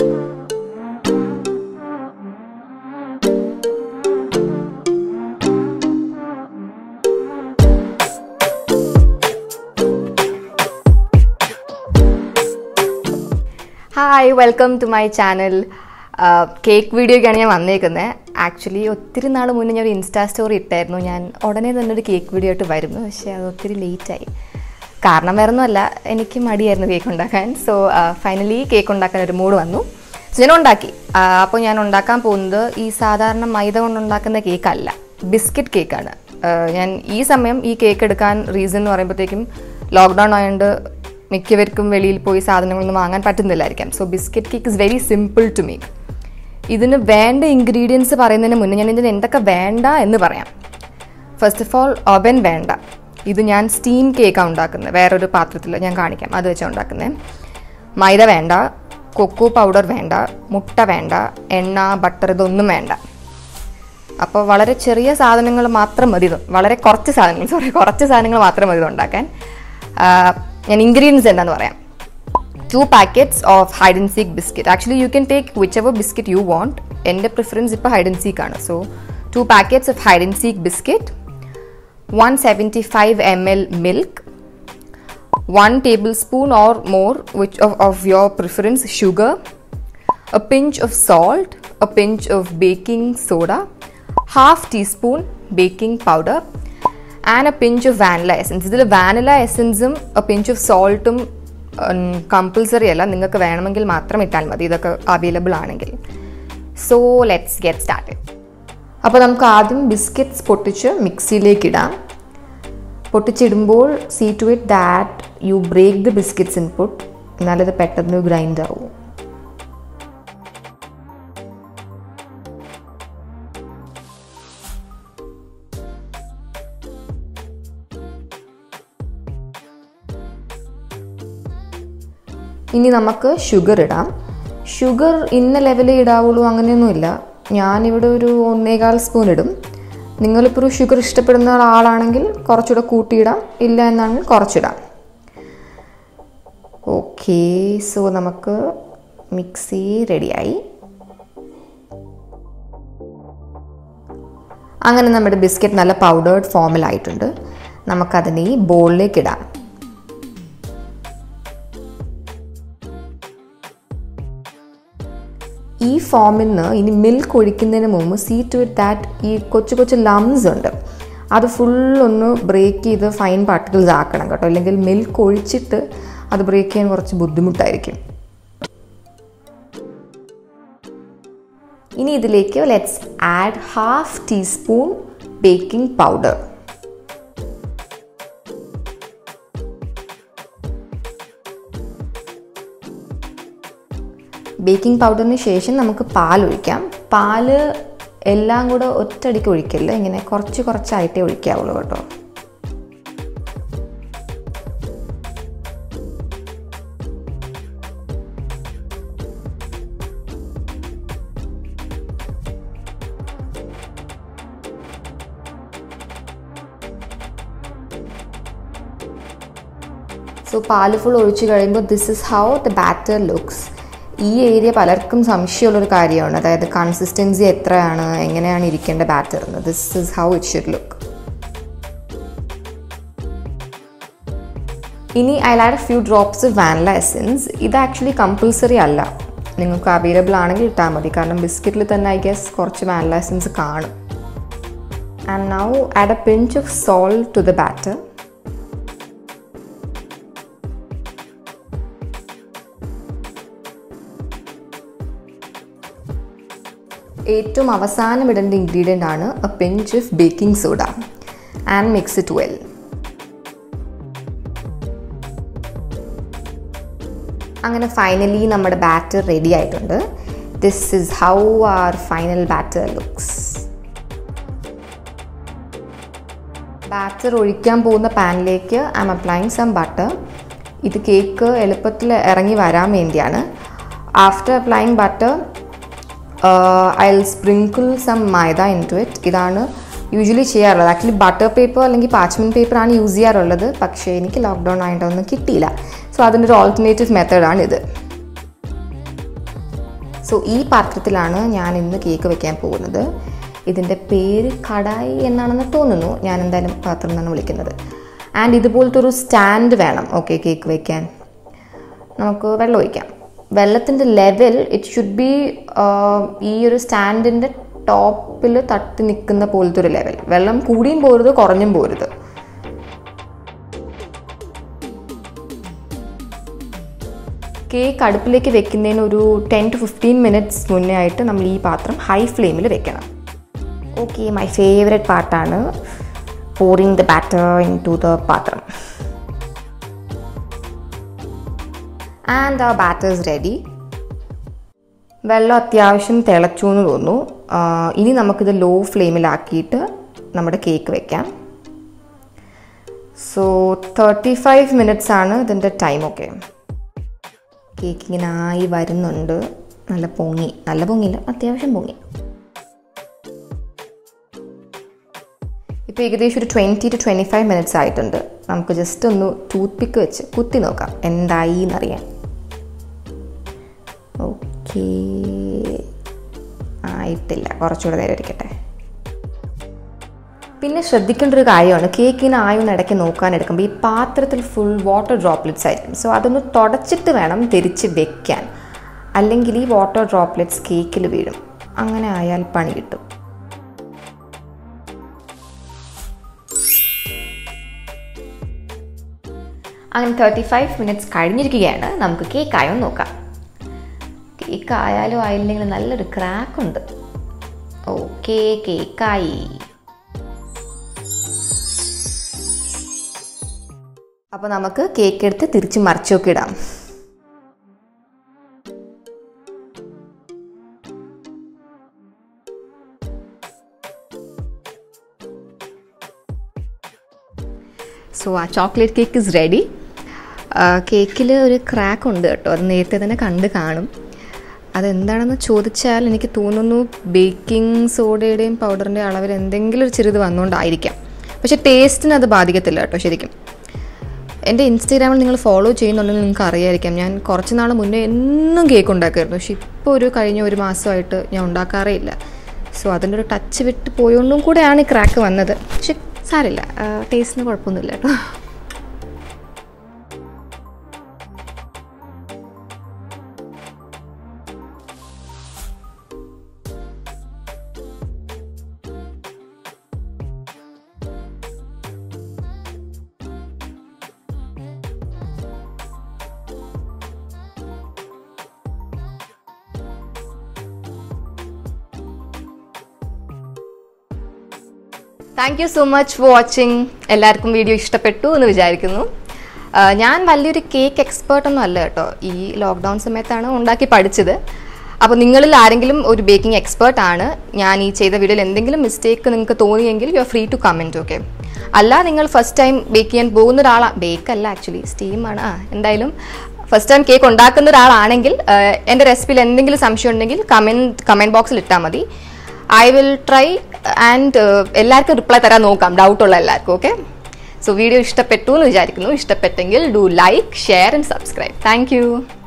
hi welcome to my channel cake വീഡിയോയ്ക്കാണ് ഞാൻ വന്നേക്കുന്നത് ആക്ച്വലി ഒത്തിരി നാൾ മുന്നേ ഞാൻ ഒരു ഇൻസ്റ്റാ സ്റ്റോറി ഇട്ടായിരുന്നു ഞാൻ ഉടനെ തന്നെ ഒരു കേക്ക് വീഡിയോ ആയിട്ട് വരുന്നു പക്ഷേ അത് ഒത്തിരി ലേറ്റായി കാരണം വേറെ ഒന്നുമല്ല എനിക്ക് മടിയായിരുന്നു കേക്ക് ഉണ്ടാക്കാൻ സോ ഫൈനലി കേക്ക് ഉണ്ടാക്കാൻ ഒരു മൂഡ് വന്നു സോ ഞാൻ ഉണ്ടാക്കി അപ്പോൾ ഞാൻ ഉണ്ടാക്കാൻ പോകുന്നത് ഈ സാധാരണ മൈദ കൊണ്ടുണ്ടാക്കുന്ന കേക്കല്ല ബിസ്ക്കറ്റ് കേക്കാണ് ഞാൻ ഈ സമയം ഈ കേക്ക് എടുക്കാൻ റീസൺ എന്ന് പറയുമ്പോഴത്തേക്കും ലോക്ക്ഡൗൺ ആയതുകൊണ്ട് മിക്കവർക്കും വെളിയിൽ പോയി സാധനങ്ങളൊന്നും വാങ്ങാൻ പറ്റുന്നില്ലായിരിക്കാം so biscuit cake is very simple to make ഇതിന് വേണ്ട ഇൻഗ്രീഡിയൻസ് പറയുന്നതിന് മുന്നേ ഞാൻ ഇതിന് എന്തൊക്കെ വേണ്ട എന്ന് പറയാം ഫസ്റ്റ് ഓഫ് ഓൾ ഒവൻ വേണ്ട ഇത് ഞാൻ സ്റ്റീം കേക്കാണ് ഉണ്ടാക്കുന്നത് വേറൊരു പാത്രത്തിൽ ഞാൻ കാണിക്കാം അത് വെച്ചാണ് ഉണ്ടാക്കുന്നത് മൈദ വേണ്ട കൊക്കോ പൗഡർ വേണ്ട മുട്ട വേണ്ട എണ്ണ ബട്ടർ ഇതൊന്നും വേണ്ട അപ്പോൾ വളരെ ചെറിയ സാധനങ്ങൾ മാത്രം മതി ഇത് വളരെ കുറച്ച് സാധനങ്ങൾ സോറി കുറച്ച് സാധനങ്ങൾ മാത്രം മതി ഇത് ഉണ്ടാക്കാൻ ആ, ഞാൻ ഇൻഗ്രീഡിയൻസ് എന്താണെന്ന് പറയാം two packets of hide and seek biscuit actually you can take whichever biscuit you want എൻ്റെ പ്രിഫറൻസ് ഇപ്പോൾ ഹൈഡ് ആൻഡ് സീക്ക് ആണ് so two packets of hide and seek biscuit one seventy five M L milk one tablespoon or more which of, of your preference sugar a pinch of salt a pinch of baking soda half teaspoon baking powder and a pinch of vanilla essence ഇതിൽ vanilla എസൻസും a pinch of സോൾട്ടും compulsory അല്ല നിങ്ങൾക്ക് വേണമെങ്കിൽ മാത്രം ഇട്ടാൽ മതി ഇതൊക്കെ അവൈലബിൾ ആണെങ്കിൽ സോ ലെറ്റ്സ് ഗെറ്റ് സ്റ്റാർട്ട് അപ്പോൾ നമുക്ക് ആദ്യം ബിസ്ക്കറ്റ്സ് പൊട്ടിച്ച് മിക്സിയിലേക്ക് ഇടാം പൊട്ടിച്ചിടുമ്പോൾ see to it that you break the biscuits input എന്നാലത് പെട്ടെന്ന് ഗ്രൈൻഡ് ആവും ഇനി നമുക്ക് ഷുഗർ ഇടാം ഷുഗർ ഇന്ന ലെവലേ ഇടാവുള്ളൂ അങ്ങനെയൊന്നുമില്ല ഞാനിവിടെ ഒരു ഒന്നേകാൽ സ്പൂൺ ഇടും നിങ്ങളിപ്പോൾ ഒരു ഷുഗർ ഇഷ്ടപ്പെടുന്ന ആളാണെങ്കിൽ കുറച്ചുകൂടെ കൂട്ടിയിടാം ഇല്ല എന്നാണെങ്കിൽ കുറച്ചിടാം ഓക്കെ സോ നമുക്ക് മിക്സി റെഡിയായി അങ്ങനെ നമ്മുടെ ബിസ്ക്കറ്റ് നല്ല പൗഡേർഡ് ഫോമിലായിട്ടുണ്ട് നമുക്കതിനെ ഈ ബോളിലേക്ക് ഇടാം ഈ ഫോമിൽ നിന്ന് ഇനി മിൽക്ക് ഒഴിക്കുന്നതിന് മുമ്പ് സീ ടു ഇറ്റ് ദാറ്റ് ഈ കൊച്ചു കൊച്ചു ലംസ് ഉണ്ട് അത് ഫുൾ ഒന്ന് ബ്രേക്ക് ചെയ്ത് ഫൈൻ പാർട്ടിക്കിൾസ് ആക്കണം കേട്ടോ അല്ലെങ്കിൽ മിൽക്ക് ഒഴിച്ചിട്ട് അത് ബ്രേക്ക് ചെയ്യാൻ കുറച്ച് ബുദ്ധിമുട്ടായിരിക്കും ഇനി ഇതിലേക്ക് let's add half teaspoon baking powder baking പൗഡറിന് ശേഷം നമുക്ക് പാൽ ഒഴിക്കാം പാല് എല്ലാം കൂടെ ഒറ്റയടിക്ക് ഒഴിക്കല്ല ഇങ്ങനെ കുറച്ച് കുറച്ചായിട്ടേ ഒഴിക്കാവുള്ളൂ കേട്ടോ സോ പാല് ഫുൾ ഒഴിച്ച് കഴിയുമ്പോൾ this is how the batter looks ഈ ഏരിയ പലർക്കും സംശയമുള്ളൊരു കാര്യമാണ് അതായത് കൺസിസ്റ്റൻസി എത്രയാണ് എങ്ങനെയാണ് ഇരിക്കേണ്ട ബാറ്റർ എന്ന് this is how it should look ഇനി I add few drops vanilla essence ഇത് ആക്ച്വലി കമ്പൾസറി അല്ല നിങ്ങൾക്ക് അവൈലബിൾ ആണെങ്കിൽ ഇട്ടാൽ മതി കാരണം ബിസ്ക്കറ്റിൽ തന്നെ ഐ ഗെസ് കുറച്ച് വാനില എസൻസ് കാണും and now add a pinch of salt to the batter ഏറ്റവും അവസാനം ഇടേണ്ട ഇൻഗ്രീഡിയൻ്റ് ആണ് a pinch of baking soda and mix it well അങ്ങനെ ഫൈനലി നമ്മുടെ ബാറ്റർ റെഡി ആയിട്ടുണ്ട് this is how our final batter looks batter ഒഴിക്കാൻ പോകുന്ന പാനിലേക്ക് I'm applying some butter ഇത് കേക്ക് എളുപ്പത്തിൽ ഇറങ്ങി വരാൻ വേണ്ടിയാണ് after applying butter I will sprinkle some maida in to it ഇതാണ് യൂഷ്വലി ചെയ്യാറുള്ളത് ആക്ച്വലി ബട്ടർ പേപ്പർ അല്ലെങ്കിൽ പാച്ച്മെൻറ്റ് പേപ്പറാണ് യൂസ് ചെയ്യാറുള്ളത് പക്ഷേ എനിക്ക് ലോക്ക്ഡൗൺ ആയിട്ടൊന്നും കിട്ടിയില്ല സോ അതിൻ്റെ ഒരു ഓൾട്ടർനേറ്റീവ് മെത്തേഡാണ് ഇത് സോ ഈ പാത്രത്തിലാണ് ഞാൻ ഇന്ന് കേക്ക് വെക്കാൻ പോകുന്നത് ഇതിൻ്റെ പേര് കടായി എന്നാണെന്ന് തോന്നുന്നു ഞാൻ എന്തായാലും പാത്രം എന്നാണ് വിളിക്കുന്നത് ആൻഡ് ഇതുപോലത്തെ ഒരു സ്റ്റാൻഡ് വേണം ഓക്കെ കേക്ക് വെക്കാൻ നമുക്ക് വെള്ളം ഒഴിക്കാം വെള്ളത്തിൻ്റെ ലെവൽ ഇറ്റ് ഷുഡ് ബി ഈ ഒരു സ്റ്റാൻഡിൻ്റെ ടോപ്പിൽ തട്ടി നിൽക്കുന്ന പോലത്തെ ഒരു ലെവൽ വെള്ളം കൂടിയും പോരുത് കുറഞ്ഞും പോരുത് കേക്ക് അടുപ്പിലേക്ക് വെക്കുന്നതിന് ഒരു ടെൻ ടു ഫിഫ്റ്റീൻ മിനിറ്റ്സ് മുന്നേ ആയിട്ട് നമ്മൾ ഈ പാത്രം ഹൈ ഫ്ലെയിമിൽ വെക്കണം ഓക്കെ മൈ ഫേവററ്റ് പാർട്ടാണ് pouring the batter in to the പാത്രം ആൻഡ് ആ ബാറ്റർ ഇസ് റെഡി വെള്ളം അത്യാവശ്യം തിളച്ചു എന്ന് തോന്നുന്നു ഇനി നമുക്കിത് ലോ ഫ്ലെയിമിലാക്കിയിട്ട് നമ്മുടെ കേക്ക് വെക്കാം സോ തേർട്ടി ഫൈവ് മിനിറ്റ്സ് ആണ് ഇതിൻ്റെ ടൈം ഒക്കെ കേക്ക് ഇങ്ങനെ ആയി വരുന്നുണ്ട് നല്ല പൊങ്ങി നല്ല പൊങ്ങിയില്ല അത്യാവശ്യം പൊങ്ങി ഇപ്പോൾ ഏകദേശം ഒരു twenty to twenty five minutes ആയിട്ടുണ്ട് നമുക്ക് ജസ്റ്റ് ഒന്ന് ടൂത്ത് പിക്ക് വെച്ച് കുത്തി നോക്കാം എന്തായി എന്നറിയാൻ ഓക്കേ ആയിട്ടില്ല കുറച്ചുകൂടെ നേരം ഇരിക്കട്ടെ പിന്നെ ശ്രദ്ധിക്കേണ്ട ഒരു കാര്യമാണ് കേക്കിന് ആയൊന്ന് ഇടയ്ക്ക് നോക്കാൻ എടുക്കുമ്പോൾ ഈ പാത്രത്തിൽ ഫുൾ വാട്ടർ ഡ്രോപ്ലെറ്റ്സ് ആയിരിക്കും സോ അതൊന്ന് തുടച്ചിട്ട് വേണം തിരിച്ച് വെക്കാൻ അല്ലെങ്കിൽ ഈ വാട്ടർ ഡ്രോപ്ലെറ്റ്സ് കേക്കിൽ വീഴും അങ്ങനെ ആയാൽ പണി കിട്ടും അങ്ങനെ തേർട്ടി ഫൈവ് മിനിറ്റ്സ് കഴിഞ്ഞിരിക്കുകയാണ് നമുക്ക് കേക്ക് ആയോ നോക്കാം കേക്ക് ആയാലും ആയില്ലെങ്കിലും നല്ലൊരു ക്രാക്ക് ഉണ്ട് ഓക്കെ കേക്കായി അപ്പോൾ നമുക്ക് കേക്ക് എടുത്ത് തിരിച്ച് മറിച്ചൊക്കെ ഇടാം സോ ആ ചോക്ലേറ്റ് കേക്ക് ഇസ് റെഡി കേക്കിൽ ഒരു ക്രാക്ക് ഉണ്ട് കേട്ടോ അത് നേരത്തെ തന്നെ കണ്ട് കാണും അതെന്താണെന്ന് ചോദിച്ചാൽ എനിക്ക് തോന്നുന്നു ബേക്കിംഗ് സോഡയുടെയും പൗഡറിൻ്റെ അളവിൽ എന്തെങ്കിലും ഒരു ചെറുത് വന്നുകൊണ്ടായിരിക്കാം പക്ഷേ ടേസ്റ്റിന് അത് ബാധിക്കത്തില്ല കേട്ടോ ശരിക്കും എൻ്റെ ഇൻസ്റ്റാഗ്രാമിൽ നിങ്ങൾ ഫോളോ ചെയ്യുന്നുണ്ടെങ്കിൽ നിങ്ങൾക്ക് അറിയായിരിക്കാം ഞാൻ കുറച്ച് നാൾ മുന്നേ എന്നും കേക്ക് ഉണ്ടാക്കുമായിരുന്നു പക്ഷെ ഇപ്പോൾ ഒരു കഴിഞ്ഞ ഒരു മാസമായിട്ട് ഞാൻ ഉണ്ടാക്കാറേ ഇല്ല സോ അതിൻ്റെ ഒരു ടച്ച് വിട്ട് പോയോണ്ടും കൂടെയാണ് ഈ ക്രാക്ക് വന്നത് പക്ഷെ സാരില്ല ടേസ്റ്റിന് കുഴപ്പമൊന്നുമില്ല കേട്ടോ thank you so much for watching എല്ലാവർക്കും വീഡിയോ ഇഷ്ടപ്പെട്ടു എന്ന് വിചാരിക്കുന്നു ഞാൻ വലിയൊരു കേക്ക് എക്സ്പേർട്ടൊന്നും അല്ല കേട്ടോ ഈ ലോക്ക്ഡൗൺ സമയത്താണ് ഉണ്ടാക്കി പഠിച്ചത് അപ്പോൾ നിങ്ങളിൽ ആരെങ്കിലും ഒരു ബേക്കിംഗ് എക്സ്പേർട്ട് ആണ് ഞാൻ ഈ ചെയ്ത വീഡിയോയിൽ എന്തെങ്കിലും മിസ്റ്റേക്ക് നിങ്ങൾക്ക് തോന്നിയെങ്കിൽ you are free to comment okay അല്ല നിങ്ങൾ ഫസ്റ്റ് ടൈം ബേക്ക് ചെയ്യാൻ പോകുന്ന ഒരാളാണ് ബേക്ക് അല്ല ആക്ച്വലി സ്റ്റീമാണ് ആ എന്തായാലും ഫസ്റ്റ് ടൈം കേക്ക് ഉണ്ടാക്കുന്ന ഒരാളാണെങ്കിൽ എൻ്റെ റെസിപ്പിയിൽ എന്തെങ്കിലും സംശയം ഉണ്ടെങ്കിൽ കമൻറ്റ് കമൻറ്റ് ബോക്സിൽ ഇട്ടാൽ മതി ഐ വിൽ ട്രൈ ആൻഡ് എല്ലാവർക്കും റിപ്ലൈ തരാൻ നോക്കാം ഡൗട്ടുള്ള എല്ലാവർക്കും ഓക്കെ സോ വീഡിയോ ഇഷ്ടപ്പെട്ടു എന്ന് വിചാരിക്കുന്നു ഇഷ്ടപ്പെട്ടെങ്കിൽ do like share and subscribe thank